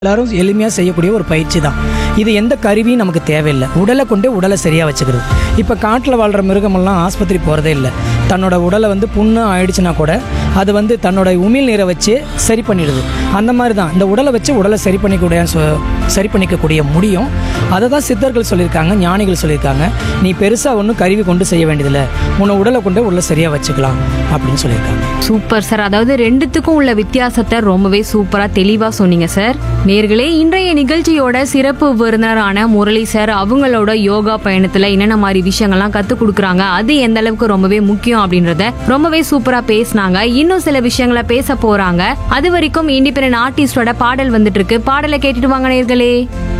எல்லாரும் எளிமையாக செய்யக்கூடிய ஒரு பயிற்சி தான் இது எந்த கருவியும் நமக்கு தேவையில்லை உடலை கொண்டே உடலை சரியாக வச்சுக்கிறது இப்போ காட்டில் வாழ்கிற மிருகமெல்லாம் ஆஸ்பத்திரி போகிறதே இல்லை தன்னோட உடலை வந்து புண்ணு ஆயிடுச்சுன்னா கூட அது வந்து தன்னோட உமிழ் நீரை வச்சு சரி பண்ணிடுது அந்த மாதிரி தான் இந்த உடலை வச்சு உடலை சரி பண்ணிக்கூடிய சொ- சரி பண்ணிக்கக்கூடிய முடியும் அதை தான் சித்தர்கள் சொல்லியிருக்காங்க ஞானிகள் சொல்லியிருக்காங்க நீ பெருசாக ஒன்றும் கருவி கொண்டு செய்ய வேண்டியதில்லை உன்னை உடலை கொண்டே உடலை சரியாக வச்சுக்கலாம் அப்படின்னு சொல்லியிருக்காங்க சூப்பர் சார் அதாவது ரெண்டுத்துக்கும் உள்ள வித்தியாசத்தை ரொம்பவே சூப்பரா தெளிவா சொன்னீங்க சார் நேர்களே இன்றைய நிகழ்ச்சியோட சிறப்பு விருந்தினரான முரளி சார் அவங்களோட யோகா பயணத்துல என்னென்ன மாதிரி விஷயங்கள்லாம் கத்து கொடுக்குறாங்க அது எந்த அளவுக்கு ரொம்பவே முக்கியம் அப்படின்றத ரொம்பவே சூப்பரா பேசினாங்க இன்னும் சில விஷயங்களை பேச போறாங்க அது வரைக்கும் இண்டிபெண்டன்ட் ஆர்டிஸ்டோட பாடல் வந்துட்டு இருக்கு பாடலை கேட்டுட்டு வாங்க நேர்களே